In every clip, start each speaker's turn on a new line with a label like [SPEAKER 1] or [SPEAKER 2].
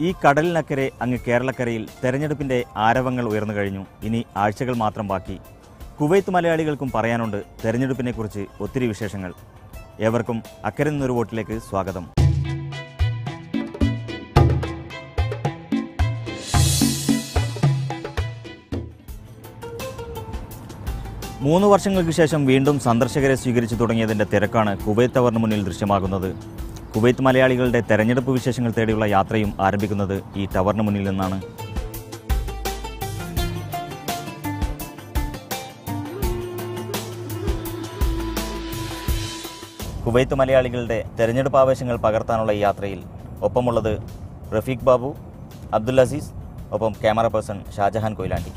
[SPEAKER 1] ഈ കടലിനക്കരെ അങ്ങ് കേരളക്കരയിൽ തെരഞ്ഞെടുപ്പിന്റെ ആരവങ്ങൾ ഉയർന്നു കഴിഞ്ഞു ഇനി ആഴ്ചകൾ മാത്രം ബാക്കി കുവൈത്ത് മലയാളികൾക്കും പറയാനുണ്ട് തെരഞ്ഞെടുപ്പിനെക്കുറിച്ച് ഒത്തിരി വിശേഷങ്ങൾ ഏവർക്കും അക്കരെ നിന്നൊരു വോട്ടിലേക്ക് സ്വാഗതം മൂന്ന് വർഷങ്ങൾക്ക് ശേഷം വീണ്ടും സന്ദർശകരെ സ്വീകരിച്ചു തുടങ്ങിയതിന്റെ തിരക്കാണ് കുവൈത്ത് ടവറിന് മുന്നിൽ ദൃശ്യമാകുന്നത് കുവൈത്ത് മലയാളികളുടെ തെരഞ്ഞെടുപ്പ് വിശേഷങ്ങൾ തേടിയുള്ള യാത്രയും ആരംഭിക്കുന്നത് ഈ ടവറിന് മുന്നിൽ നിന്നാണ് കുവൈത്ത് മലയാളികളുടെ തെരഞ്ഞെടുപ്പ് ആവേശങ്ങൾ പകർത്താനുള്ള ഈ യാത്രയിൽ ഒപ്പമുള്ളത് റഫീഖ് ബാബു അബ്ദുൽ അസീസ് ഒപ്പം ക്യാമറ പേഴ്സൺ ഷാജഹാൻ കൊയിലാണ്ടി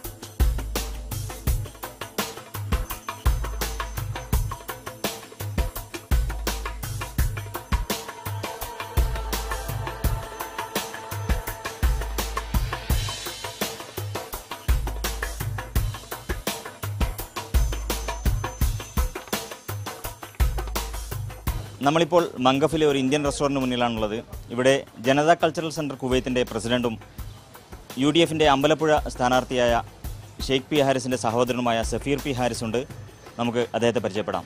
[SPEAKER 1] നമ്മളിപ്പോൾ മംഗഫിലെ ഒരു ഇന്ത്യൻ റെസ്റ്റോറൻറ്റ് മുന്നിലാണുള്ളത് ഇവിടെ ജനതാ കൾച്ചറൽ സെൻറ്റർ കുവൈത്തിൻ്റെ പ്രസിഡന്റും യു ഡി എഫിൻ്റെ അമ്പലപ്പുഴ സ്ഥാനാർത്ഥിയായ ഷെയ്ഖ് പി ഹാരിസിൻ്റെ സഹോദരനുമായ സഫീർ പി ഹാരിസ് ഉണ്ട് നമുക്ക് അദ്ദേഹത്തെ പരിചയപ്പെടാം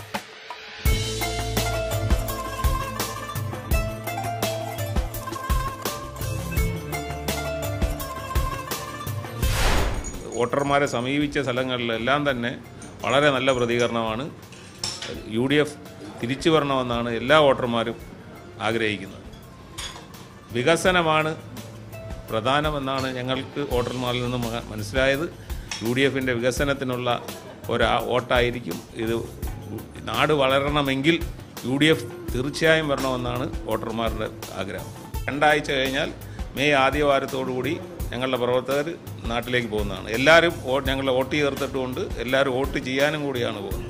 [SPEAKER 2] വോട്ടർമാരെ സമീപിച്ച സ്ഥലങ്ങളിലെല്ലാം തന്നെ വളരെ നല്ല പ്രതികരണമാണ് യു ഡി എഫ് തിരിച്ചു വരണമെന്നാണ് എല്ലാ വോട്ടർമാരും ആഗ്രഹിക്കുന്നത് വികസനമാണ് പ്രധാനമെന്നാണ് ഞങ്ങൾക്ക് വോട്ടർമാരിൽ നിന്ന് മ- മനസ്സിലായത് യു ഡി എഫിൻ്റെ വികസനത്തിനുള്ള ഒരു വോട്ടായിരിക്കും ഇത് നാട് വളരണമെങ്കിൽ യു ഡി എഫ് തീർച്ചയായും വരണമെന്നാണ് വോട്ടർമാരുടെ ആഗ്രഹം രണ്ടാഴ്ച കഴിഞ്ഞാൽ മെയ് ആദ്യ വാരത്തോടുകൂടി ഞങ്ങളുടെ പ്രവർത്തകർ നാട്ടിലേക്ക് പോകുന്നതാണ് എല്ലാവരും വോട്ട് ഞങ്ങളെ വോട്ട് ചേർത്തിട്ടുകൊണ്ട് എല്ലാവരും വോട്ട് ചെയ്യാനും കൂടിയാണ് പോകുന്നത്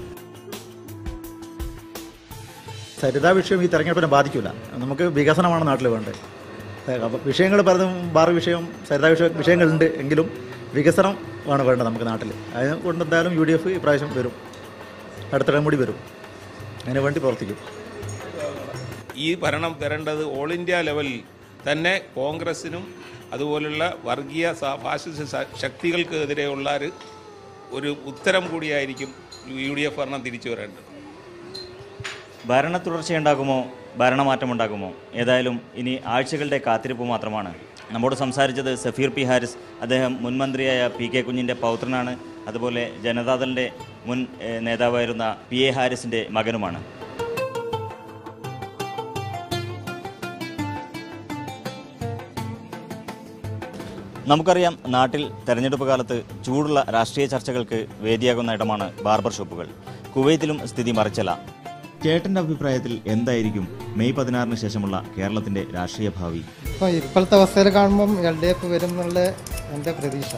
[SPEAKER 3] സരിതാ വിഷയം ഈ തെരഞ്ഞെടുപ്പിനെ ബാധിക്കില്ല നമുക്ക് വികസനമാണ് നാട്ടിൽ വേണ്ടത് അപ്പോൾ വിഷയങ്ങൾ പലതും ബാർ വിഷയം സരിതാ വിഷയം വിഷയങ്ങളുണ്ട് എങ്കിലും വികസനം ആണ് വേണ്ടത് നമുക്ക് നാട്ടിൽ അതുകൊണ്ട് എന്തായാലും യു ഡി എഫ് ഇപ്രാവശ്യം വരും അടുത്തിടം കൂടി വരും അതിനു വേണ്ടി പ്രവർത്തിക്കും
[SPEAKER 2] ഈ ഭരണം തരേണ്ടത് ഓൾ ഇന്ത്യ ലെവലിൽ തന്നെ കോൺഗ്രസിനും അതുപോലുള്ള വർഗീയ സ- ഫാസിസ്റ്റ് സ- ശക്തികൾക്കെതിരെയുള്ള ഒരു ഒരു ഉത്തരം കൂടിയായിരിക്കും യു ഡി എഫ് ഭരണം തിരിച്ചു വരേണ്ടത്
[SPEAKER 1] ഭരണ തുടർച്ചയുണ്ടാകുമോ ഭരണമാറ്റമുണ്ടാകുമോ ഏതായാലും ഇനി ആഴ്ചകളുടെ കാത്തിരിപ്പ് മാത്രമാണ് നമ്മോട് സംസാരിച്ചത് സഫീർ പി ഹാരിസ് അദ്ദേഹം മുൻ മന്ത്രിയായ പി കെ കുഞ്ഞിൻ്റെ പൗത്രനാണ് അതുപോലെ ജനതാദളിൻ്റെ മുൻ ഏഹ്, നേതാവായിരുന്ന പി എ ഹാരിസിൻ്റെ മകനുമാണ് നമുക്കറിയാം നാട്ടിൽ തെരഞ്ഞെടുപ്പ് കാലത്ത് ചൂടുള്ള രാഷ്ട്രീയ ചർച്ചകൾക്ക് വേദിയാകുന്ന ഇടമാണ് ബാർബർ ഷോപ്പുകൾ കുവൈത്തിലും സ്ഥിതി മറിച്ചല്ല ചേട്ടന്റെ അഭിപ്രായത്തിൽ എന്തായിരിക്കും മെയ് പതിനാറിന് ശേഷമുള്ള കേരളത്തിന്റെ രാഷ്ട്രീയ ഭാവി
[SPEAKER 4] ഇപ്പോൾ ഇപ്പോഴത്തെ അവസ്ഥയിൽ കാണുമ്പം എൽ ഡി എഫ് വരും എന്നുള്ള എൻ്റെ പ്രതീക്ഷ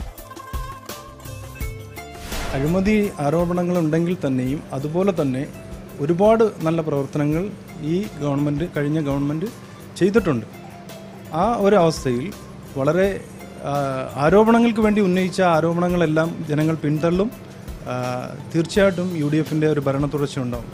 [SPEAKER 5] അഴിമതി ആരോപണങ്ങൾ ഉണ്ടെങ്കിൽ തന്നെയും അതുപോലെ തന്നെ ഒരുപാട് നല്ല പ്രവർത്തനങ്ങൾ ഈ ഗവൺമെൻറ് കഴിഞ്ഞ ഗവൺമെൻറ് ചെയ്തിട്ടുണ്ട് ആ ഒരു അവസ്ഥയിൽ വളരെ ആ, ആരോപണങ്ങൾക്ക് വേണ്ടി ഉന്നയിച്ച ആരോപണങ്ങളെല്ലാം ജനങ്ങൾ പിന്തള്ളും ആ, തീർച്ചയായിട്ടും യു ഡി എഫിൻ്റെ ഒരു ഭരണ തുടർച്ച ഉണ്ടാവും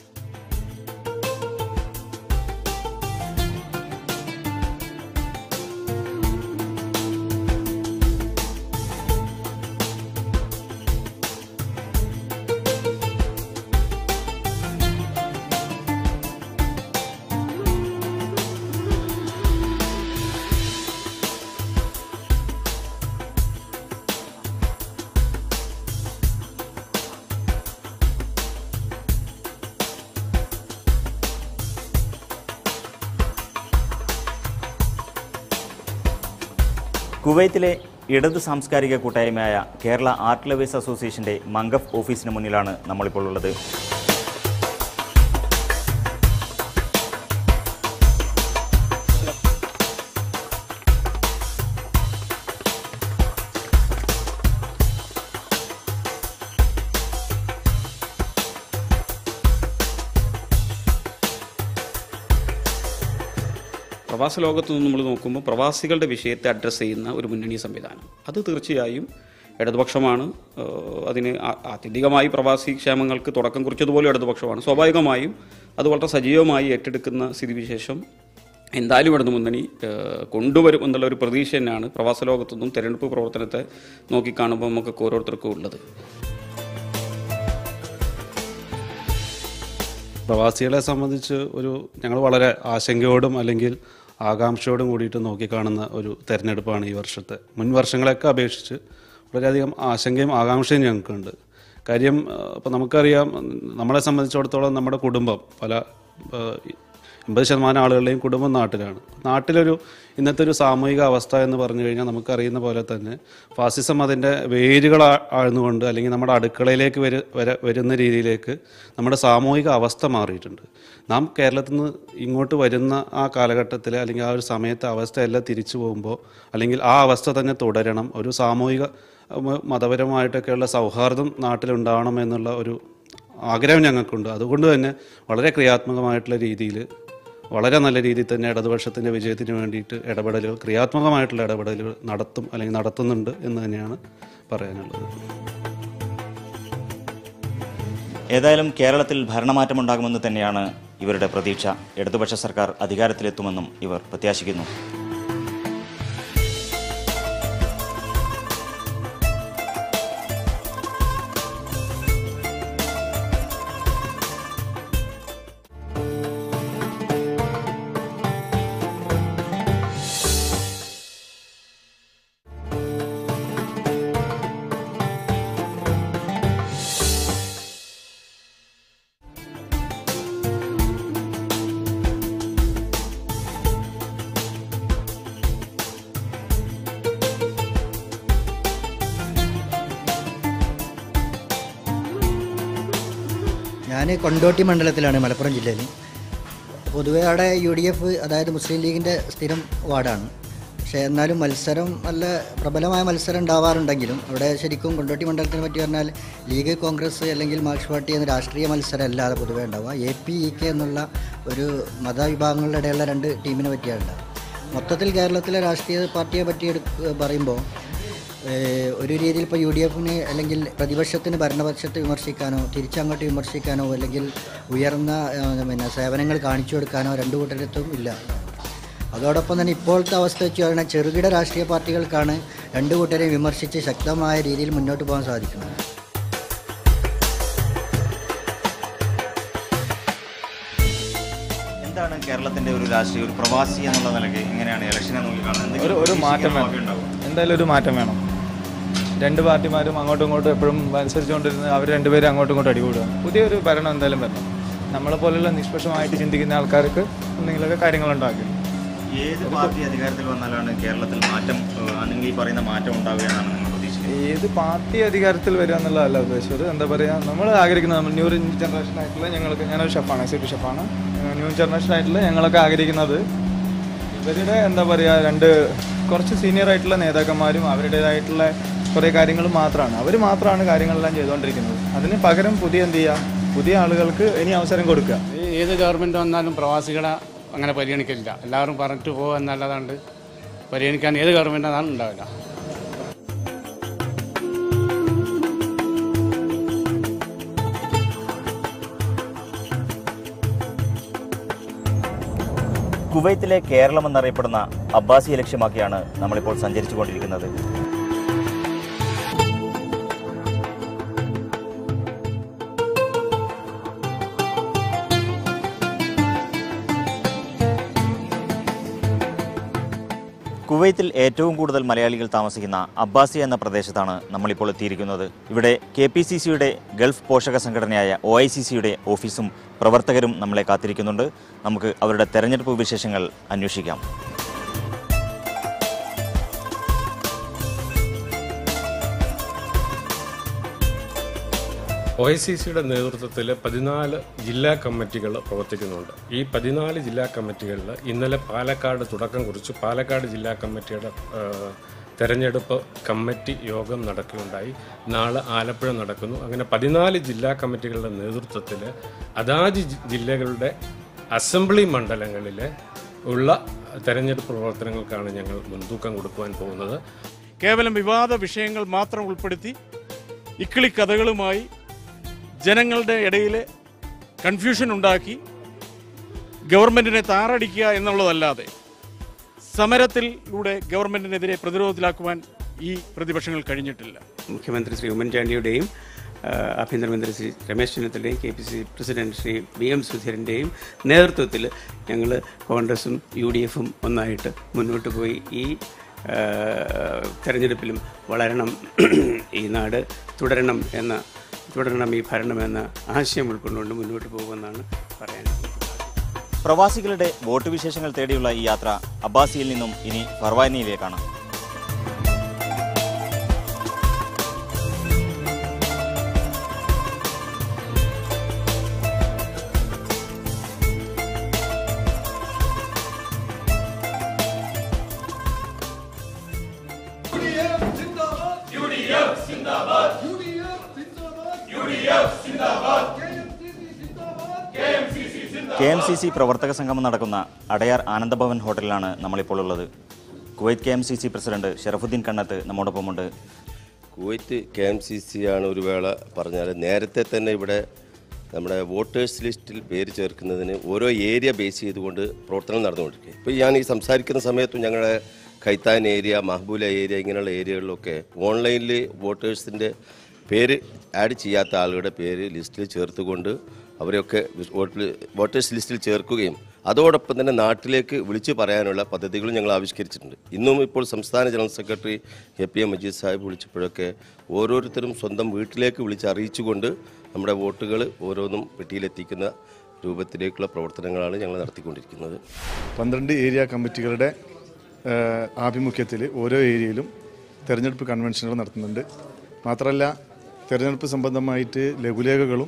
[SPEAKER 1] കുവൈത്തിലെ ഇടത് സാംസ്കാരിക കൂട്ടായ്മയായ കേരള ആർട്ട് ലവേഴ്സ് അസോസിയേഷന്റെ മംഗഫ് ഓഫീസിന് മുന്നിലാണ് നമ്മളിപ്പോൾ ഉള്ളത്
[SPEAKER 6] പ്രവാസ ലോകത്ത് നിന്ന് നമ്മൾ നോക്കുമ്പോൾ പ്രവാസികളുടെ വിഷയത്തെ അഡ്രസ്സ് ചെയ്യുന്ന ഒരു മുന്നണി സംവിധാനം അത് തീർച്ചയായും ഇടതുപക്ഷമാണ് ഏഹ് അതിന് ആ- ആത്യന്തികമായി പ്രവാസി ക്ഷേമങ്ങൾക്ക് തുടക്കം കുറിച്ചതുപോലെ ഇടതുപക്ഷമാണ് സ്വാഭാവികമായും അത് വളരെ സജീവമായി ഏറ്റെടുക്കുന്ന സ്ഥിതിവിശേഷം എന്തായാലും ഇവിടുന്ന് മുന്നണി ഏഹ്, കൊണ്ടുവരും എന്നുള്ള ഒരു പ്രതീക്ഷ തന്നെയാണ് പ്രവാസ ലോകത്തുനിന്നും തെരഞ്ഞെടുപ്പ് പ്രവർത്തനത്തെ നോക്കിക്കാണുമ്പോൾ നമുക്കൊക്കെ ഓരോരുത്തർക്കും ഉള്ളത്
[SPEAKER 7] പ്രവാസികളെ സംബന്ധിച്ച് ഒരു ഞങ്ങൾ വളരെ ആശങ്കയോടും അല്ലെങ്കിൽ ആകാംക്ഷയോടും കൂടിയിട്ട് നോക്കിക്കാണുന്ന ഒരു തെരഞ്ഞെടുപ്പാണ് ഈ വർഷത്തെ മുൻ വർഷങ്ങളെയൊക്കെ അപേക്ഷിച്ച് വളരെയധികം ആശങ്കയും ആകാംക്ഷയും ഞങ്ങൾക്കുണ്ട് കാര്യം ഇപ്പോൾ നമുക്കറിയാം നമ്മളെ സംബന്ധിച്ചിടത്തോളം നമ്മുടെ കുടുംബം പല ഏഹ്, എൺപത് ശതമാനം ആളുകളുടെയും കുടുംബം നാട്ടിലാണ് നാട്ടിലൊരു ഇന്നത്തെ ഒരു സാമൂഹിക അവസ്ഥ എന്ന് പറഞ്ഞു കഴിഞ്ഞാൽ നമുക്കറിയുന്ന പോലെ തന്നെ ഫാസിസം അതിൻ്റെ വേരുകൾ ആ- ആഴ്ന്നുകൊണ്ട് അല്ലെങ്കിൽ നമ്മുടെ അടുക്കളയിലേക്ക് വര വര വരുന്ന രീതിയിലേക്ക് നമ്മുടെ സാമൂഹിക അവസ്ഥ മാറിയിട്ടുണ്ട് നാം കേരളത്തിൽ നിന്ന് ഇങ്ങോട്ട് വരുന്ന ആ കാലഘട്ടത്തിൽ അല്ലെങ്കിൽ ആ ഒരു സമയത്തെ അവസ്ഥയെല്ലാം തിരിച്ചു പോകുമ്പോൾ അല്ലെങ്കിൽ ആ അവസ്ഥ തന്നെ തുടരണം ഒരു സാമൂഹിക ഉം, മതപരമായിട്ടൊക്കെയുള്ള സൗഹാർദ്ദം നാട്ടിലുണ്ടാവണം എന്നുള്ള ഒരു ആഗ്രഹം ഞങ്ങൾക്കുണ്ട് അതുകൊണ്ട് തന്നെ വളരെ ക്രിയാത്മകമായിട്ടുള്ള രീതിയിൽ വളരെ നല്ല രീതിയിൽ തന്നെ ഇടതുപക്ഷത്തിൻ്റെ വിജയത്തിന് വേണ്ടിയിട്ട് ഇടപെടലുകൾ ക്രിയാത്മകമായിട്ടുള്ള ഇടപെടലുകൾ നടത്തും അല്ലെങ്കിൽ നടത്തുന്നുണ്ട് എന്ന് തന്നെയാണ് പറയാനുള്ളത്
[SPEAKER 1] ഏതായാലും കേരളത്തിൽ ഭരണമാറ്റമുണ്ടാകുമെന്ന് തന്നെയാണ് ഇവരുടെ പ്രതീക്ഷ ഇടതുപക്ഷ സർക്കാർ അധികാരത്തിലെത്തുമെന്നും ഇവർ പ്രത്യാശിക്കുന്നു
[SPEAKER 8] ഞാൻ കൊണ്ടോട്ടി മണ്ഡലത്തിലാണ് മലപ്പുറം ജില്ലയിൽ പൊതുവെ അവിടെ യു ഡി എഫ് അതായത് മുസ്ലിം ലീഗിൻ്റെ സ്ഥിരം വാർഡാണ് പക്ഷേ എന്നാലും മത്സരം നല്ല പ്രബലമായ മത്സരം ഉണ്ടാവാറുണ്ടെങ്കിലും അവിടെ ശരിക്കും കൊണ്ടോട്ടി മണ്ഡലത്തിനെ പറ്റി പറഞ്ഞാൽ ലീഗ് കോൺഗ്രസ് അല്ലെങ്കിൽ മാർക്സ് പാർട്ടി എന്ന രാഷ്ട്രീയ മത്സരം അല്ലാതെ പൊതുവെ ഉണ്ടാവുക എ പി ഇ കെ എന്നുള്ള ഒരു മതവിഭാഗങ്ങളുടെ ഇടയിലുള്ള രണ്ട് ടീമിനെ പറ്റിയാണ് ഉണ്ടാവുക മൊത്തത്തിൽ കേരളത്തിലെ രാഷ്ട്രീയ പാർട്ടിയെ പറ്റി എടുക്ക പറയുമ്പോൾ ഏഹ് ഒരു രീതിയിൽ ഇപ്പോൾ യു ഡി എഫിന് അല്ലെങ്കിൽ പ്രതിപക്ഷത്തിന് ഭരണപക്ഷത്തെ വിമർശിക്കാനോ തിരിച്ചങ്ങോട്ട് വിമർശിക്കാനോ അല്ലെങ്കിൽ ഉയർന്ന ഏഹ് പിന്നെ സേവനങ്ങൾ കാണിച്ചു കൊടുക്കാനോ രണ്ടു കൂട്ടരത്തും ഇല്ല അതോടൊപ്പം തന്നെ ഇപ്പോഴത്തെ അവസ്ഥ വെച്ച് പറഞ്ഞാൽ ചെറുകിട രാഷ്ട്രീയ പാർട്ടികൾക്കാണ് രണ്ടു കൂട്ടരെയും വിമർശിച്ച് ശക്തമായ രീതിയിൽ മുന്നോട്ട് പോകാൻ സാധിക്കുന്നത്
[SPEAKER 1] എന്താണ് കേരളത്തിന്റെ ഒരു രാഷ്ട്രീയ ഒരു പ്രവാസി എന്നുള്ള നിലയ്ക്ക് എങ്ങനെയാണ് ഇലക്ഷനെ നോക്കിക്കാണുന്നത്
[SPEAKER 9] ഒരു ഒരു മാറ്റം വേണം എന്തായാലും ഒരു മാറ്റം വേണം രണ്ട് പാർട്ടിമാരും അങ്ങോട്ടും ഇങ്ങോട്ടും എപ്പോഴും മത്സരിച്ചുകൊണ്ടിരുന്ന് അവർ രണ്ടുപേരും അങ്ങോട്ടും ഇങ്ങോട്ടും അടികൂടുക പുതിയൊരു ഭരണം എന്തായാലും വരണം നമ്മളെ പോലുള്ള നിഷ്പക്ഷമായിട്ട് ചിന്തിക്കുന്ന ആൾക്കാർക്ക് എന്തെങ്കിലുമൊക്കെ കാര്യങ്ങളുണ്ടാക്കും
[SPEAKER 1] ഏത് പാർട്ടി അധികാരത്തിൽ വന്നാലാണ് കേരളത്തിൽ മാറ്റം ഏഹ്, അല്ലെങ്കിൽ ഈ പറയുന്ന മാറ്റം ഉണ്ടാവുക എന്നാണ് നിങ്ങൾ പ്രതീക്ഷിക്കുന്നത്
[SPEAKER 9] ഏത് പാർട്ടി അധികാരത്തിൽ വരിക എന്നുള്ളതല്ല ഉദ്ദേശിച്ചത് എന്താ പറയുക നമ്മൾ ആഗ്രഹിക്കുന്നത് നമ്മൾ ന്യൂ ജനറേഷൻ ആയിട്ടുള്ള ഞങ്ങൾക്ക് ഞാനൊരു ഷെഫാണ് എസ് ഷെഫാണ് ന്യൂ ജനറേഷൻ ആയിട്ടുള്ള ഞങ്ങളൊക്കെ ആഗ്രഹിക്കുന്നത് ഇവരുടെ എന്താ പറയുക രണ്ട് കുറച്ച് സീനിയർ ആയിട്ടുള്ള നേതാക്കന്മാരും അവരുടേതായിട്ടുള്ള കുറേ കാര്യങ്ങൾ മാത്രമാണ് അവർ മാത്രമാണ് കാര്യങ്ങളെല്ലാം ചെയ്തുകൊണ്ടിരിക്കുന്നത് അതിന് പകരം പുതിയ എന്ത് ചെയ്യുക പുതിയ ആളുകൾക്ക് ഇനി അവസരം കൊടുക്കുക
[SPEAKER 10] ഏത് ഗവൺമെൻറ് വന്നാലും പ്രവാസികളെ അങ്ങനെ പരിഗണിക്കില്ല എല്ലാവരും പറഞ്ഞിട്ട് പോകുക എന്നല്ലാതാണ്ട് പരിഗണിക്കാൻ ഏത് ഗവൺമെൻറ് വന്നാലും ഉണ്ടാവില്ല
[SPEAKER 1] കുവൈത്തിലെ കേരളം എന്നറിയപ്പെടുന്ന അബ്ബാസിയെ ലക്ഷ്യമാക്കിയാണ് നമ്മളിപ്പോൾ സഞ്ചരിച്ചു കൊണ്ടിരിക്കുന്നത് കുവൈത്തിൽ ഏറ്റവും കൂടുതൽ മലയാളികൾ താമസിക്കുന്ന അബ്ബാസി എന്ന പ്രദേശത്താണ് നമ്മളിപ്പോൾ എത്തിയിരിക്കുന്നത് ഇവിടെ കെ പി സി സിയുടെ ഗൾഫ് പോഷക സംഘടനയായ ഒ ഐ സി സിയുടെ ഓഫീസും പ്രവർത്തകരും നമ്മളെ കാത്തിരിക്കുന്നുണ്ട് നമുക്ക് അവരുടെ തെരഞ്ഞെടുപ്പ് വിശേഷങ്ങൾ അന്വേഷിക്കാം
[SPEAKER 11] ഒ ഐ സി സിയുടെ നേതൃത്വത്തിൽ പതിനാല് ജില്ലാ കമ്മിറ്റികൾ പ്രവർത്തിക്കുന്നുണ്ട് ഈ പതിനാല് ജില്ലാ കമ്മിറ്റികളിൽ ഇന്നലെ പാലക്കാട് തുടക്കം കുറിച്ചു പാലക്കാട് ജില്ലാ കമ്മിറ്റിയുടെ ആ, തെരഞ്ഞെടുപ്പ് കമ്മിറ്റി യോഗം നടക്കുകയുണ്ടായി നാളെ ആലപ്പുഴ നടക്കുന്നു അങ്ങനെ പതിനാല് ജില്ലാ കമ്മിറ്റികളുടെ നേതൃത്വത്തിൽ അതാത് ജി- ജില്ലകളുടെ അസംബ്ലി മണ്ഡലങ്ങളിൽ ഉള്ള തെരഞ്ഞെടുപ്പ് പ്രവർത്തനങ്ങൾക്കാണ് ഞങ്ങൾ മുൻതൂക്കം കൊടുക്കുവാൻ പോകുന്നത്
[SPEAKER 12] കേവലം വിവാദ വിഷയങ്ങൾ മാത്രം ഉൾപ്പെടുത്തി ഇക്കിളി കഥകളുമായി ജനങ്ങളുടെ ഇടയിൽ കൺഫ്യൂഷൻ ഉണ്ടാക്കി ഗവൺമെന്റിനെ താറടിക്കുക എന്നുള്ളതല്ലാതെ സമരത്തിലൂടെ ഗവൺമെന്റിനെതിരെ പ്രതിരോധത്തിലാക്കുവാൻ ഈ പ്രതിപക്ഷങ്ങൾ കഴിഞ്ഞിട്ടില്ല
[SPEAKER 6] മുഖ്യമന്ത്രി ശ്രീ ഉമ്മൻചാണ്ടിയുടെയും ആ, ആഭ്യന്തരമന്ത്രി ശ്രീ രമേശ് ചെന്നിത്തലയും K P C president Shri V M സുധീരൻ്റെയും നേതൃത്വത്തിൽ ഞങ്ങൾ കോൺഗ്രസും യു ഡി എഫും ഒന്നായിട്ട് മുന്നോട്ട് പോയി ഈ ആ, തെരഞ്ഞെടുപ്പിലും വളരണം ഈ നാട് തുടരണം എന്ന തുടരണം ഈ ഭരണം എന്ന ആശയം ഉൾക്കൊണ്ടുകൊണ്ട് മുന്നോട്ട് പോകുമെന്നാണ് പറയാനുള്ളത്
[SPEAKER 1] പ്രവാസികളുടെ വോട്ട് വിശേഷങ്ങൾ തേടിയുള്ള ഈ യാത്ര അബ്ബാസിയിൽ നിന്നും ഇനി ഫർവാനിയിലേക്കാണ് കെ എം സി സി പ്രവർത്തക സംഗമം നടക്കുന്ന അടയാർ ആനന്ദഭവൻ ഹോട്ടലിലാണ് നമ്മളിപ്പോൾ ഉള്ളത് Kuwait K M C C president Sharafuddin Kannath നമ്മോടൊപ്പമുണ്ട്
[SPEAKER 13] Kuwait K M C C ആണ് ഒരു വേള പറഞ്ഞാൽ നേരത്തെ തന്നെ ഇവിടെ നമ്മുടെ വോട്ടേഴ്സ് ലിസ്റ്റിൽ പേര് ചേർക്കുന്നതിന് ഓരോ ഏരിയ ബേസ് ചെയ്തുകൊണ്ട് പ്രവർത്തനം നടന്നുകൊണ്ടിരിക്കുക ഇപ്പോൾ ഞാൻ ഈ സംസാരിക്കുന്ന സമയത്തും ഞങ്ങളുടെ കൈത്താൻ ഏരിയ മഹബൂല ഏരിയ ഇങ്ങനെയുള്ള ഏരിയകളിലൊക്കെ ഓൺലൈനിൽ വോട്ടേഴ്സിൻ്റെ പേര് ആഡ് ചെയ്യാത്ത ആളുകളുടെ പേര് ലിസ്റ്റിൽ ചേർത്തുകൊണ്ട് അവരെയൊക്കെ വോട്ടിൽ വോട്ടേഴ്സ് ലിസ്റ്റിൽ ചേർക്കുകയും അതോടൊപ്പം തന്നെ നാട്ടിലേക്ക് വിളിച്ചു പറയാനുള്ള പദ്ധതികളും ഞങ്ങൾ ആവിഷ്കരിച്ചിട്ടുണ്ട് ഇന്നും ഇപ്പോൾ സംസ്ഥാന general secretary A P M Majeed Sahib വിളിച്ചപ്പോഴൊക്കെ ഓരോരുത്തരും സ്വന്തം വീട്ടിലേക്ക് വിളിച്ച് അറിയിച്ചുകൊണ്ട് നമ്മുടെ വോട്ടുകൾ ഓരോന്നും പെട്ടിയിലെത്തിക്കുന്ന രൂപത്തിലേക്കുള്ള പ്രവർത്തനങ്ങളാണ് ഞങ്ങൾ നടത്തിക്കൊണ്ടിരിക്കുന്നത്
[SPEAKER 14] പന്ത്രണ്ട് ഏരിയ കമ്മിറ്റികളുടെ ആഭിമുഖ്യത്തിൽ ഓരോ ഏരിയയിലും തെരഞ്ഞെടുപ്പ് കൺവെൻഷനുകൾ നടത്തുന്നുണ്ട് മാത്രമല്ല തെരഞ്ഞെടുപ്പ് സംബന്ധമായിട്ട് ലഘുലേഖകളും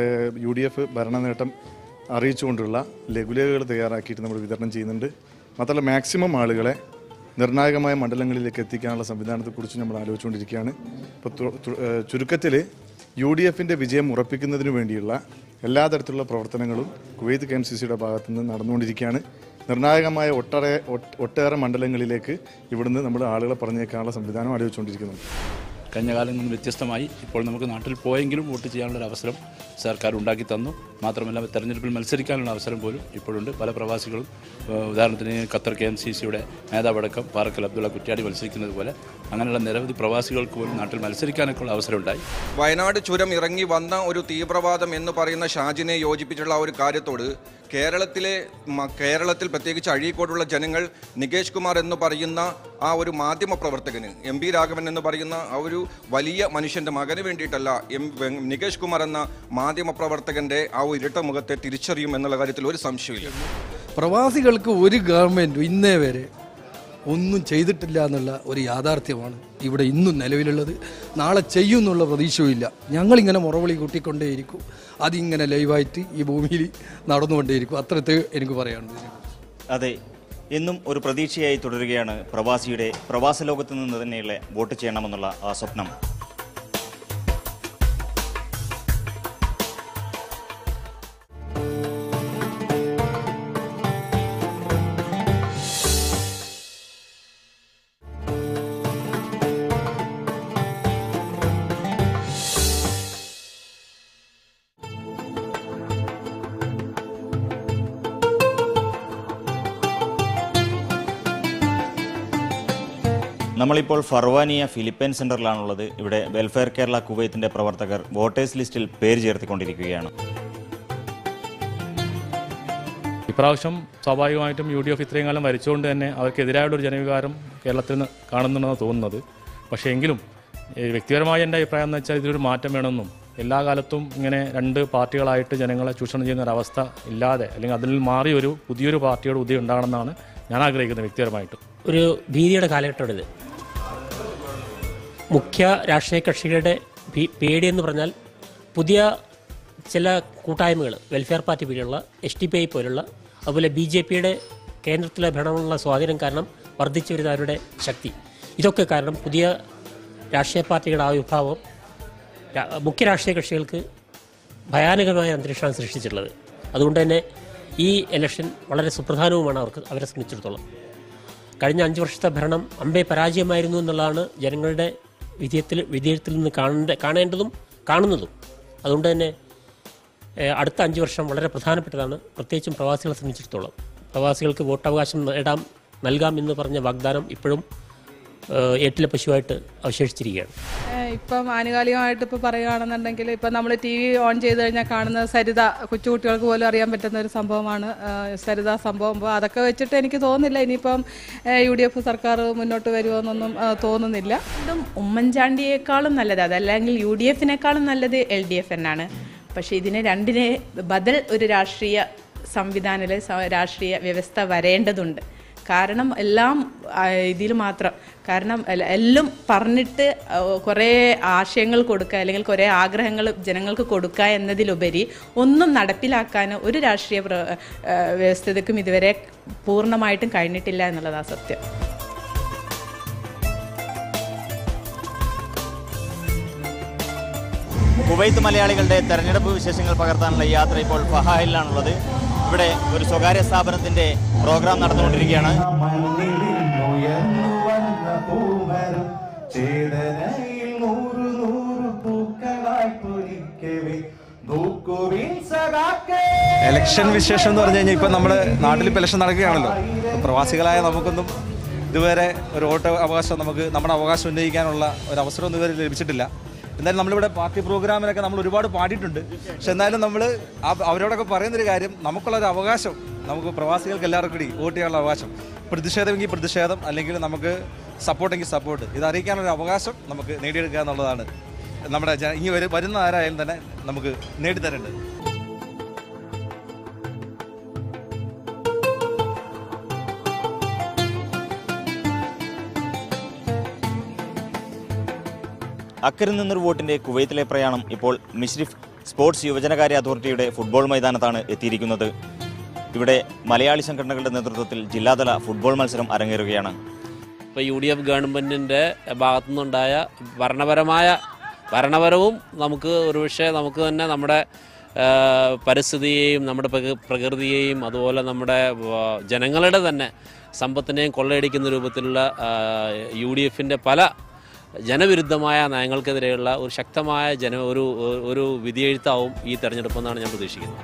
[SPEAKER 14] യു ഡി എഫ് ഭരണനേട്ടം അറിയിച്ചുകൊണ്ടുള്ള ലഘുലേഖകൾ തയ്യാറാക്കിയിട്ട് നമ്മൾ വിതരണം ചെയ്യുന്നുണ്ട് മാത്രമല്ല മാക്സിമം ആളുകളെ നിർണായകമായ മണ്ഡലങ്ങളിലേക്ക് എത്തിക്കാനുള്ള സംവിധാനത്തെക്കുറിച്ച് നമ്മൾ ആലോചിച്ചുകൊണ്ടിരിക്കുകയാണ് ഇപ്പോൾ ചുരുക്കത്തിൽ യു ഡി എഫിൻ്റെ വിജയം ഉറപ്പിക്കുന്നതിന് വേണ്ടിയുള്ള എല്ലാ തരത്തിലുള്ള പ്രവർത്തനങ്ങളും കുവൈത്ത് കെ എം സി സിയുടെ ഭാഗത്തു നിന്ന് നടന്നുകൊണ്ടിരിക്കുകയാണ് നിർണായകമായ ഒട്ടേറെ ഒട്ട് ഒട്ടേറെ മണ്ഡലങ്ങളിലേക്ക് ഇവിടുന്ന് നമ്മൾ ആളുകളെ പറഞ്ഞേക്കാനുള്ള സംവിധാനം ആലോചിച്ചുകൊണ്ടിരിക്കുന്നുണ്ട്
[SPEAKER 15] കഴിഞ്ഞ കാലങ്ങളിൽ നിന്ന് വ്യത്യസ്തമായി ഇപ്പോൾ നമുക്ക് നാട്ടിൽ പോയെങ്കിലും വോട്ട് ചെയ്യാനുള്ള ഒരു അവസരം സർക്കാർ ഉണ്ടാക്കി തന്നു മാത്രമല്ല തെരഞ്ഞെടുപ്പിൽ മത്സരിക്കാനുള്ള അവസരം പോലും ഇപ്പോഴുണ്ട് പല പ്രവാസികളും ഏഹ്, ഉദാഹരണത്തിന് ഖത്തർ കെ എം സി സിയുടെ നേതാവടക്കം പാറക്കൽ അബ്ദുള്ള കുറ്റ്യാടി മത്സരിക്കുന്നത് പോലെ അങ്ങനെയുള്ള നിരവധി പ്രവാസികൾക്ക് പോലും നാട്ടിൽ മത്സരിക്കാനൊക്കെ ഉള്ള അവസരം ഉണ്ടായി
[SPEAKER 16] വയനാട് ചുരം ഇറങ്ങി വന്ന ഒരു തീവ്രവാദം എന്ന് പറയുന്ന ഷാജിനെ യോജിപ്പിച്ചുള്ള ആ ഒരു കാര്യത്തോട് കേരളത്തിലെ മ- കേരളത്തിൽ പ്രത്യേകിച്ച് അഴീക്കോടുള്ള ജനങ്ങൾ നികേഷ് കുമാർ എന്ന് പറയുന്ന ആ ഒരു മാധ്യമ പ്രവർത്തകന് എം പി രാഘവൻ എന്ന് പറയുന്ന ആ ഒരു വലിയ മനുഷ്യന്റെ മകന് വേണ്ടിയിട്ടല്ല എം വെ- നികേഷ് കുമാർ എന്ന മാധ്യമ പ്രവർത്തകന്റെ ആ ഒരു ഇരട്ട മുഖത്തെ തിരിച്ചറിയും എന്നുള്ള കാര്യത്തിൽ ഒരു സംശയമില്ല
[SPEAKER 17] പ്രവാസികൾക്ക് ഒരു ഗവൺമെൻറ് ഇന്നേ വരെ ഒന്നും ചെയ്തിട്ടില്ല എന്നുള്ള ഒരു യാഥാർത്ഥ്യമാണ് ഇവിടെ ഇന്നും നിലവിലുള്ളത് നാളെ ചെയ്യും എന്നുള്ള പ്രതീക്ഷയുമില്ല ഞങ്ങളിങ്ങനെ മുറവിളി കൂട്ടിക്കൊണ്ടേയിരിക്കും അതിങ്ങനെ ലൈവായിട്ട് ഈ ഭൂമിയിൽ നടന്നുകൊണ്ടേയിരിക്കും അത്രത്തെ എനിക്ക് പറയാനുള്ളത്
[SPEAKER 1] അതെ എന്നും ഒരു പ്രതീക്ഷയായി തുടരുകയാണ് പ്രവാസിയുടെ പ്രവാസ ലോകത്ത് നിന്ന് തന്നെയുള്ള വോട്ട് ചെയ്യണമെന്നുള്ള ആ സ്വപ്നം നമ്മളിപ്പോൾ ഫർവാനിയ ഫിലിപ്പൈൻ സെന്ററിലാണുള്ളത് ഇവിടെ വെൽഫെയർ കേരള കുവൈത്തിന്റെ പ്രവർത്തകർ വോട്ടേഴ്സ് ലിസ്റ്റിൽ പേര് ചേർത്തിക്കൊണ്ടിരിക്കുകയാണ്
[SPEAKER 18] ഇപ്രാവശ്യം സ്വാഭാവികമായിട്ടും യു ഡി എഫ് ഇത്രയും കാലം ഭരിച്ചുകൊണ്ട് തന്നെ അവർക്കെതിരായുള്ള ഒരു ജനവികാരം കേരളത്തിൽ നിന്ന് കാണുന്നുണ്ടെന്നാണ് തോന്നുന്നത് പക്ഷേ എങ്കിലും ഈ വ്യക്തിപരമായ എൻ്റെ അഭിപ്രായം എന്ന് വെച്ചാൽ ഇതിലൊരു മാറ്റം വേണമെന്നും എല്ലാ കാലത്തും ഇങ്ങനെ രണ്ട് പാർട്ടികളായിട്ട് ജനങ്ങളെ ചൂഷണം ചെയ്യുന്ന ഒരു അവസ്ഥ ഇല്ലാതെ അല്ലെങ്കിൽ അതിൽ മാറി ഒരു പുതിയൊരു പാർട്ടിയുടെ ഉദയം ഉണ്ടാകണമെന്നാണ് ഞാൻ ആഗ്രഹിക്കുന്നത് വ്യക്തിപരമായിട്ട്
[SPEAKER 19] ഒരു ഭീതിയുടെ കാലഘട്ടമാണിത് മുഖ്യ രാഷ്ട്രീയ കക്ഷികളുടെ ഭീ- പേടിയെന്ന് പറഞ്ഞാൽ പുതിയ ചില കൂട്ടായ്മകൾ വെൽഫെയർ പാർട്ടി പോലുള്ള എസ് ടി പി ഐ പോലുള്ള അതുപോലെ ബി ജെ പിയുടെ കേന്ദ്രത്തിലെ ഭരണമുള്ള സ്വാധീനം കാരണം വർദ്ധിച്ചു വരുന്ന അവരുടെ ശക്തി ഇതൊക്കെ കാരണം പുതിയ രാഷ്ട്രീയ പാർട്ടികളുടെ ആവിർഭാവം രാ- മുഖ്യ രാഷ്ട്രീയ കക്ഷികൾക്ക് ഭയാനകമായ അന്തരീക്ഷമാണ് സൃഷ്ടിച്ചിട്ടുള്ളത് അതുകൊണ്ട് തന്നെ ഈ ഇലക്ഷൻ വളരെ സുപ്രധാനവുമാണ് അവർക്ക് അവരെ സംബന്ധിച്ചിടത്തോളം കഴിഞ്ഞ അഞ്ച് വർഷത്തെ ഭരണം അമ്പേ പരാജയമായിരുന്നു എന്നുള്ളതാണ് ജനങ്ങളുടെ വിധേയത്തിൽ വിധേയത്തിൽ നിന്ന് കാണേണ്ട കാണേണ്ടതും കാണുന്നതും അതുകൊണ്ട് തന്നെ ഏഹ്, അടുത്ത അഞ്ച് വർഷം വളരെ പ്രധാനപ്പെട്ടതാണ് പ്രത്യേകിച്ചും പ്രവാസികളെ സംബന്ധിച്ചിടത്തോളം പ്രവാസികൾക്ക് വോട്ടവകാശം നേടാം നൽകാം എന്ന് പറഞ്ഞ വാഗ്ദാനം ഇപ്പോഴും ഏഹ്, ഏട്ടിലെ പശുവായിട്ട് അവശേഷിച്ചിരിക്കുകയാണ്
[SPEAKER 20] ഏഹ് ഇപ്പം ആനുകാലികമായിട്ട് ഇപ്പോൾ പറയുകയാണെന്നുണ്ടെങ്കിൽ ഇപ്പം നമ്മൾ ടി വി ഓൺ ചെയ്ത് കഴിഞ്ഞാൽ കാണുന്ന സരിത കൊച്ചുകുട്ടികൾക്ക് പോലും അറിയാൻ പറ്റുന്ന ഒരു സംഭവമാണ് ഏഹ് സരിത സംഭവം അപ്പോൾ അതൊക്കെ വെച്ചിട്ട് എനിക്ക് തോന്നുന്നില്ല ഇനിയിപ്പം യു ഡി എഫ് സർക്കാർ മുന്നോട്ട് വരുമെന്നൊന്നും ഏഹ് തോന്നുന്നില്ല
[SPEAKER 21] വീണ്ടും ഉമ്മൻചാണ്ടിയേക്കാളും നല്ലത് അതല്ലെങ്കിൽ യു ഡി എഫിനേക്കാളും നല്ലത് എൽ ഡി എഫ് എന്നാണ് പക്ഷേ ഇതിന് രണ്ടിന് ബദൽ ഒരു രാഷ്ട്രീയ സംവിധാനത്തിൽ രാഷ്ട്രീയ വ്യവസ്ഥ വരേണ്ടതുണ്ട് കാരണം എല്ലാം ഇതിൽ മാത്രം കാരണം എല്ല- എല്ലാം പറഞ്ഞിട്ട് ആ, കുറേ ആശയങ്ങൾ കൊടുക്കുക അല്ലെങ്കിൽ കുറേ ആഗ്രഹങ്ങൾ ജനങ്ങൾക്ക് കൊടുക്കുക എന്നതിലുപരി ഒന്നും നടപ്പിലാക്കാൻ ഒരു രാഷ്ട്രീയ പ്ര- ആ, വ്യവസ്ഥതയ്ക്കും ഇതുവരെ പൂർണ്ണമായിട്ടും കഴിഞ്ഞിട്ടില്ല എന്നുള്ളതാണ് സത്യം
[SPEAKER 1] കുവൈത്ത് മലയാളികളുടെ തെരഞ്ഞെടുപ്പ് വിശേഷങ്ങൾ പകർത്താനുള്ള ഈ യാത്ര ഇപ്പോൾ ഫഹായിലാണുള്ളത് ഇവിടെ ഒരു സ്വകാര്യ സ്ഥാപനത്തിന്റെ പ്രോഗ്രാം നടന്നുകൊണ്ടിരിക്കുകയാണ്
[SPEAKER 22] ചേതനയിൽ നൂറു നൂറു പൂക്കളായി പൊലിക്കവേ നോക്കുവിൻ സഖാക്കളെ
[SPEAKER 9] ഇലക്ഷൻ വിശേഷം എന്ന് പറഞ്ഞു കഴിഞ്ഞാൽ ഇപ്പം നമ്മുടെ നാട്ടിൽ ഇപ്പം ഇലക്ഷൻ നടക്കുകയാണല്ലോ ഇപ്പം പ്രവാസികളായ നമുക്കൊന്നും ഇതുവരെ ഒരു വോട്ട് അവകാശം നമുക്ക് നമ്മുടെ അവകാശം ഉന്നയിക്കാനുള്ള ഒരു അവസരമൊന്നും ഇതുവരെ ലഭിച്ചിട്ടില്ല എന്നാലും നമ്മളിവിടെ പാർട്ടി പ്രോഗ്രാമിനൊക്കെ നമ്മൾ ഒരുപാട് പാടിയിട്ടുണ്ട് പക്ഷെ എന്നാലും നമ്മൾ അവരോടൊക്കെ പറയുന്നൊരു കാര്യം നമുക്കുള്ളൊരു അവകാശം നമുക്ക് പ്രവാസികൾക്ക് എല്ലാവർക്കും കൂടി വോട്ട് ചെയ്യാനുള്ള അവകാശം പ്രതിഷേധമെങ്കിൽ പ്രതിഷേധം അല്ലെങ്കിൽ നമുക്ക് സപ്പോർട്ടെങ്കിൽ സപ്പോർട്ട് ഇത് അറിയിക്കാനുള്ള അവകാശം നമുക്ക് നേടിയെടുക്കുക എന്നുള്ളതാണ് നമ്മുടെ ജന- ഇനി വരു- വരുന്ന ആരായാലും തന്നെ നമുക്ക് നേടിത്തരേണ്ടത്
[SPEAKER 1] അക്കരെ നിന്നൊരു വോട്ടിന്റെ കുവൈത്തിലെ പ്രയാണം ഇപ്പോൾ മിഷ്രിഫ് സ്പോർട്സ് യുവജനകാര്യ അതോറിറ്റിയുടെ ഫുട്ബോൾ മൈതാനത്താണ് എത്തിയിരിക്കുന്നത് ഇവിടെ മലയാളി സംഘടനകളുടെ നേതൃത്വത്തിൽ ജില്ലാതല ഫുട്ബോൾ മത്സരം അരങ്ങേറുകയാണ്
[SPEAKER 23] ഇപ്പോൾ യു ഡി എഫ് ഗവൺമെൻറ്റിൻ്റെ ഭാഗത്തു നിന്നുണ്ടായ ഭരണപരമായ ഭരണപരവും നമുക്ക് ഒരുപക്ഷെ നമുക്ക് തന്നെ നമ്മുടെ ആ, പരിസ്ഥിതിയെയും നമ്മുടെ പ്രകൃ- പ്രകൃതിയെയും അതുപോലെ നമ്മുടെ ആ, ജനങ്ങളുടെ തന്നെ സമ്പത്തിനെയും കൊള്ളയടിക്കുന്ന രൂപത്തിലുള്ള യു ഡി എഫിൻ്റെ പല ജനവിരുദ്ധമായ നയങ്ങൾക്കെതിരെയുള്ള ഒരു ശക്തമായ ജന ഒരു ഒരു വിധിയെഴുത്താവും ഈ തെരഞ്ഞെടുപ്പെന്നാണ് ഞാൻ പ്രതീക്ഷിക്കുന്നത്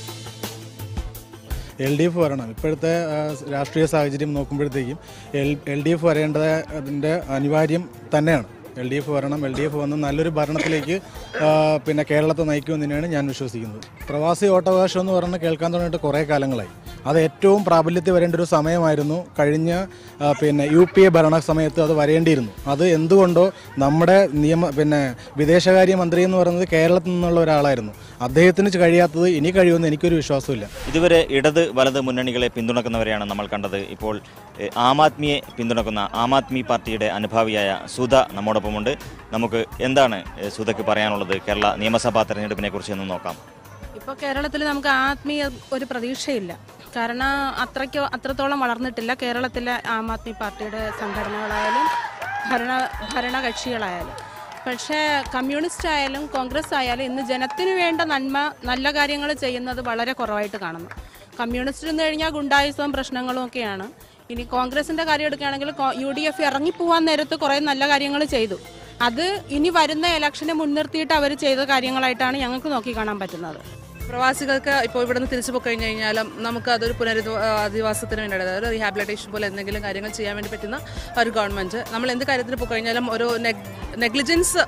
[SPEAKER 5] എൽ ഡി എഫ് വരണം ഇപ്പോഴത്തെ ആ, രാഷ്ട്രീയ സാഹചര്യം നോക്കുമ്പോഴത്തേക്കും എൽ എൽ ഡി എഫ് വരേണ്ടത് അതിൻ്റെ അനിവാര്യം തന്നെയാണ് എൽ ഡി എഫ് വരണം എൽ ഡി എഫ് വന്ന് നല്ലൊരു ഭരണത്തിലേക്ക് ആ, പിന്നെ കേരളത്തെ നയിക്കുമെന്ന് തന്നെയാണ് ഞാൻ വിശ്വസിക്കുന്നത് പ്രവാസി വോട്ടവകാശം എന്ന് പറഞ്ഞ് കേൾക്കാൻ തുടങ്ങിയിട്ട് കുറേ കാലങ്ങളായി അത് ഏറ്റവും പ്രാബല്യത്തിൽ വരേണ്ട ഒരു സമയമായിരുന്നു കഴിഞ്ഞ ആ, പിന്നെ യു പി എ ഭരണ സമയത്ത് അത് വരേണ്ടിയിരുന്നു അത് എന്തുകൊണ്ടോ നമ്മുടെ നിയമ പിന്നെ വിദേശകാര്യ മന്ത്രി എന്ന് പറയുന്നത് കേരളത്തിൽ നിന്നുള്ള ഒരാളായിരുന്നു അദ്ദേഹത്തിന് കഴിയാത്തത് ഇനി കഴിയുമെന്ന് എനിക്കൊരു വിശ്വാസമില്ല
[SPEAKER 1] ഇതുവരെ ഇടത് വലത് മുന്നണികളെ പിന്തുണക്കുന്നവരെയാണ് നമ്മൾ കണ്ടത് ഇപ്പോൾ എഹ്, ആം ആദ്മിയെ പിന്തുണക്കുന്ന ആം ആദ്മി പാർട്ടിയുടെ അനുഭാവിയായ സുധ നമ്മോടൊപ്പമുണ്ട് നമുക്ക് എന്താണ് എഹ്, സുധയ്ക്ക് പറയാനുള്ളത് കേരള നിയമസഭാ തെരഞ്ഞെടുപ്പിനെ കുറിച്ച് എന്ന് നോക്കാം
[SPEAKER 24] ഇപ്പോൾ കേരളത്തിൽ നമുക്ക് ആത്മീയ ഒരു പ്രതീക്ഷയില്ല കാരണം അത്രയ്ക്ക് അത്രത്തോളം വളർന്നിട്ടില്ല കേരളത്തിലെ ആം ആദ്മി പാർട്ടിയുടെ സംഘടനകളായാലും ഭരണ ഭരണകക്ഷികളായാലും പക്ഷേ കമ്മ്യൂണിസ്റ്റ് ആയാലും കോൺഗ്രസ് ആയാലും ഇന്ന് ജനത്തിന് വേണ്ട നന്മ നല്ല കാര്യങ്ങൾ ചെയ്യുന്നത് വളരെ കുറവായിട്ട് കാണുന്നു കമ്മ്യൂണിസ്റ്റ് എന്ന് കഴിഞ്ഞാൽ ഗുണ്ടായുസവും പ്രശ്നങ്ങളും ഒക്കെയാണ് ഇനി കോൺഗ്രസിന്റെ കാര്യം എടുക്കുകയാണെങ്കിൽ യു ഡി എഫ് ഇറങ്ങിപ്പോവാൻ നേരത്ത് കുറേ നല്ല കാര്യങ്ങൾ ചെയ്തു അത് ഇനി വരുന്ന ഇലക്ഷനെ മുൻനിർത്തിയിട്ട് അവർ ചെയ്ത കാര്യങ്ങളായിട്ടാണ് ഞങ്ങൾക്ക് നോക്കിക്കാണാൻ പറ്റുന്നത്
[SPEAKER 25] പ്രവാസികൾക്ക് ഇപ്പോൾ ഇവിടെ നിന്ന് തിരിച്ചു പോയി കഴിഞ്ഞ് കഴിഞ്ഞാലും നമുക്ക് അതൊരു പുനരധിവാസത്തിന് വേണ്ടി അതായത് റീഹാബിലിറ്റേഷൻ പോലെ എന്തെങ്കിലും കാര്യങ്ങൾ ചെയ്യാൻ വേണ്ടി പറ്റുന്ന ഒരു ഗവൺമെൻറ് നമ്മൾ എന്ത് കാര്യത്തിന് പോയി കഴിഞ്ഞാലും ഒരു നെഗ്ലിജൻസ്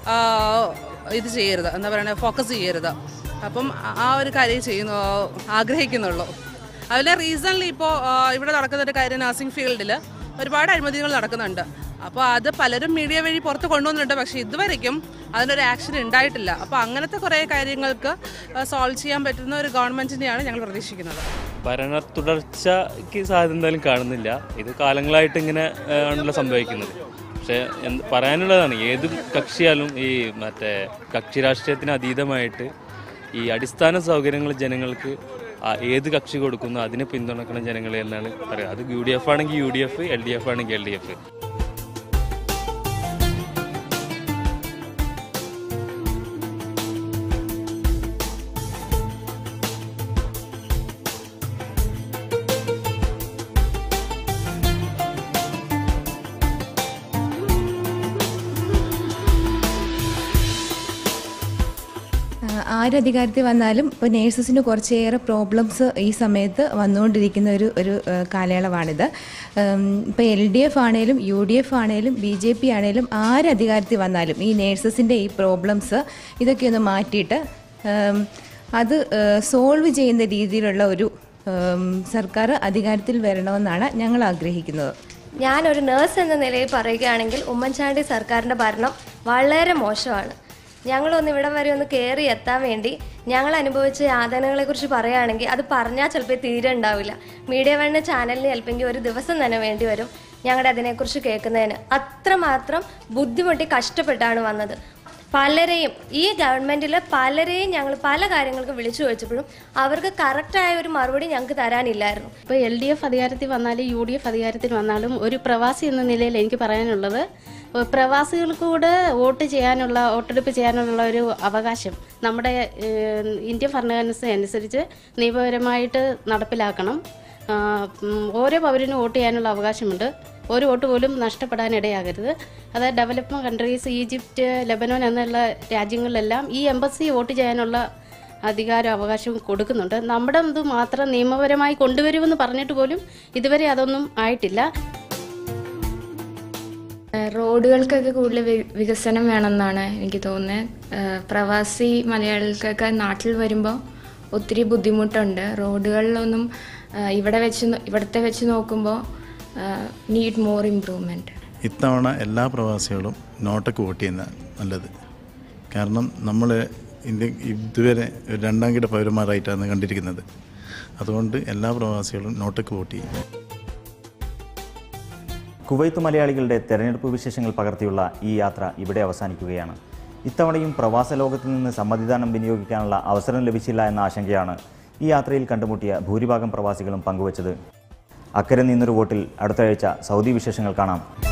[SPEAKER 25] ഇത് ചെയ്യരുത് എന്താ പറയുക ഫോക്കസ് ചെയ്യരുത് അപ്പം ആ ഒരു കാര്യം ചെയ്യുന്നു ആഗ്രഹിക്കുന്നുള്ളൂ അതിലെ റീസൺലി ഇപ്പോൾ ഇവിടെ നടക്കുന്ന ഒരു കാര്യം നഴ്സിംഗ് ഫീൽഡിൽ ഒരുപാട് അഴിമതികൾ നടക്കുന്നുണ്ട് അപ്പോൾ അത് പലരും മീഡിയ വഴി പുറത്ത് കൊണ്ടുവന്നിട്ടുണ്ട് പക്ഷേ ഇതുവരെയ്ക്കും അതിനൊരു ആക്ഷൻ ഉണ്ടായിട്ടില്ല അപ്പോൾ അങ്ങനത്തെ കുറേ കാര്യങ്ങൾക്ക് സോൾവ് ചെയ്യാൻ പറ്റുന്ന ഒരു ഗവൺമെൻറ്റിനെയാണ് ഞങ്ങൾ പ്രതീക്ഷിക്കുന്നത്
[SPEAKER 18] ഭരണ തുടർച്ചയ്ക്ക് സാധ്യത എന്തായാലും കാണുന്നില്ല ഇത് കാലങ്ങളായിട്ട് ഇങ്ങനെ ആ, ആണല്ലോ സംഭവിക്കുന്നത് പക്ഷേ എന്ത് പറയാനുള്ളതാണ് ഏത് കക്ഷിയാലും ഈ മറ്റേ കക്ഷി രാഷ്ട്രീയത്തിന് അതീതമായിട്ട് ഈ അടിസ്ഥാന സൗകര്യങ്ങൾ ജനങ്ങൾക്ക് ആ ഏത് കക്ഷി കൊടുക്കുന്നു അതിനെ പിന്തുണക്കണം ജനങ്ങളെ എന്നാണ് പറയുക അത് യു ഡി എഫ് ആണെങ്കിൽ U D F L D F ആണെങ്കിൽ എൽ ഡി എഫ്
[SPEAKER 2] ആഹ് ആരധികാരത്തിൽ വന്നാലും ഇപ്പോൾ നേഴ്സസിന് കുറച്ചേറെ പ്രോബ്ലംസ് ഈ സമയത്ത് വന്നുകൊണ്ടിരിക്കുന്ന ഒരു ഒരു ആഹ് കാലയളവാണിത് ഇപ്പോൾ എൽ ഡി എഫ് ആണേലും യു ഡി എഫ് ആണേലും ബി ജെ പി ആണേലും ആരധികാരത്തിൽ വന്നാലും ഈ നേഴ്സസിൻ്റെ ഈ പ്രോബ്ലംസ് ഇതൊക്കെ ഒന്ന് മാറ്റിയിട്ട് ആം, അത് സോൾവ് ചെയ്യുന്ന രീതിയിലുള്ള ഒരു ആം, സർക്കാർ അധികാരത്തിൽ വരണമെന്നാണ് ഞങ്ങൾ ആഗ്രഹിക്കുന്നത്
[SPEAKER 3] ഞാനൊരു നേഴ്സ് എന്ന നിലയിൽ പറയുകയാണെങ്കിൽ ഉമ്മൻചാണ്ടി സർക്കാരിൻ്റെ ഭരണം വളരെ മോശമാണ് ഞങ്ങളൊന്ന് ഇവിടെ വരെ ഒന്ന് കയറി എത്താൻ വേണ്ടി ഞങ്ങൾ അനുഭവിച്ച യാതനകളെക്കുറിച്ച് പറയുകയാണെങ്കിൽ അത് പറഞ്ഞാൽ ചിലപ്പോൾ തീരെ ഉണ്ടാവില്ല മീഡിയ വണ്ണ ചാനലിന് ചിലപ്പോൾ ഒരു ദിവസം തന്നെ വേണ്ടി വരും ഞങ്ങളുടെ അതിനെക്കുറിച്ച് കേൾക്കുന്നതിന് അത്രമാത്രം ബുദ്ധിമുട്ടി കഷ്ടപ്പെട്ടാണ് വന്നത് പലരെയും ഈ ഗവൺമെൻറ്റിൽ പലരെയും ഞങ്ങൾ പല കാര്യങ്ങൾക്ക് വിളിച്ചു ചോദിച്ചപ്പോഴും അവർക്ക് കറക്റ്റായ ഒരു മറുപടി ഞങ്ങൾക്ക് തരാനില്ലായിരുന്നു
[SPEAKER 4] ഇപ്പോൾ എൽ ഡി എഫ് അധികാരത്തിൽ വന്നാലും യു ഡി എഫ് അധികാരത്തിൽ വന്നാലും ഒരു പ്രവാസി എന്ന നിലയിൽ എനിക്ക് പറയാനുള്ളത് ഏഹ് പ്രവാസികൾക്ക് കൂടെ വോട്ട് ചെയ്യാനുള്ള വോട്ടെടുപ്പ് ചെയ്യാനുള്ള ഒരു അവകാശം നമ്മുടെ ഏഹ് ഇന്ത്യൻ ഭരണഘടന അനുസരിച്ച് നിയമപരമായിട്ട് നടപ്പിലാക്കണം ആ, ഉം, ഓരോ പൗരനും വോട്ട് ചെയ്യാനുള്ള അവകാശമുണ്ട് ഒരു വോട്ട് പോലും നഷ്ടപ്പെടാൻ ഇടയാകരുത് അതായത് ഡെവലപ്മെൻറ്റ് കൺട്രീസ് ഈജിപ്റ്റ് ലെബനോൻ എന്നുള്ള രാജ്യങ്ങളിലെല്ലാം ഈ എംബസി വോട്ട് ചെയ്യാനുള്ള അധികാരം അവകാശവും കൊടുക്കുന്നുണ്ട് നമ്മുടെ ഇത് മാത്രം നിയമപരമായി കൊണ്ടുവരുമെന്ന് പറഞ്ഞിട്ട് പോലും ഇതുവരെ അതൊന്നും ആയിട്ടില്ല
[SPEAKER 7] ഏഹ് റോഡുകൾക്കൊക്കെ കൂടുതൽ വി- വികസനം വേണമെന്നാണ് എനിക്ക് തോന്നുന്നത് ഏഹ് പ്രവാസി മലയാളികൾക്കൊക്കെ നാട്ടിൽ വരുമ്പോൾ ഒത്തിരി ബുദ്ധിമുട്ടുണ്ട് റോഡുകളിലൊന്നും ഏഹ് ഇവിടെ വെച്ച് നോ- ഇവിടുത്തെ വെച്ച് നോക്കുമ്പോൾ നീഡ് മോർ ഇമ്പ്രൂവ്മെൻറ്റ്
[SPEAKER 14] ഇത്തവണ എല്ലാ പ്രവാസികളും നോട്ടക്ക് വോട്ട് ചെയ്യുന്ന നല്ലത് കാരണം നമ്മൾ ഇന്ത്യ ഇതുവരെ ഒരു രണ്ടാം കിട പൗരന്മാരായിട്ടാണ് കണ്ടിരിക്കുന്നത് അതുകൊണ്ട് എല്ലാ പ്രവാസികളും നോട്ടക്ക് വോട്ട് ചെയ്യും
[SPEAKER 1] കുവൈത്ത് മലയാളികളുടെ തെരഞ്ഞെടുപ്പ് വിശേഷങ്ങൾ പകർത്തിയുള്ള ഈ യാത്ര ഇവിടെ അവസാനിക്കുകയാണ് ഇത്തവണയും പ്രവാസ ലോകത്ത് നിന്ന് സമ്മതിദാനം വിനിയോഗിക്കാനുള്ള അവസരം ലഭിച്ചില്ല എന്ന ആശങ്കയാണ് ഈ യാത്രയിൽ കണ്ടുമുട്ടിയ ഭൂരിഭാഗം പ്രവാസികളും പങ്കുവച്ചത് അക്കരെ നിന്നൊരു വോട്ടിൽ അടുത്ത ആഴ്ച സൗദി വിശേഷങ്ങൾ കാണാം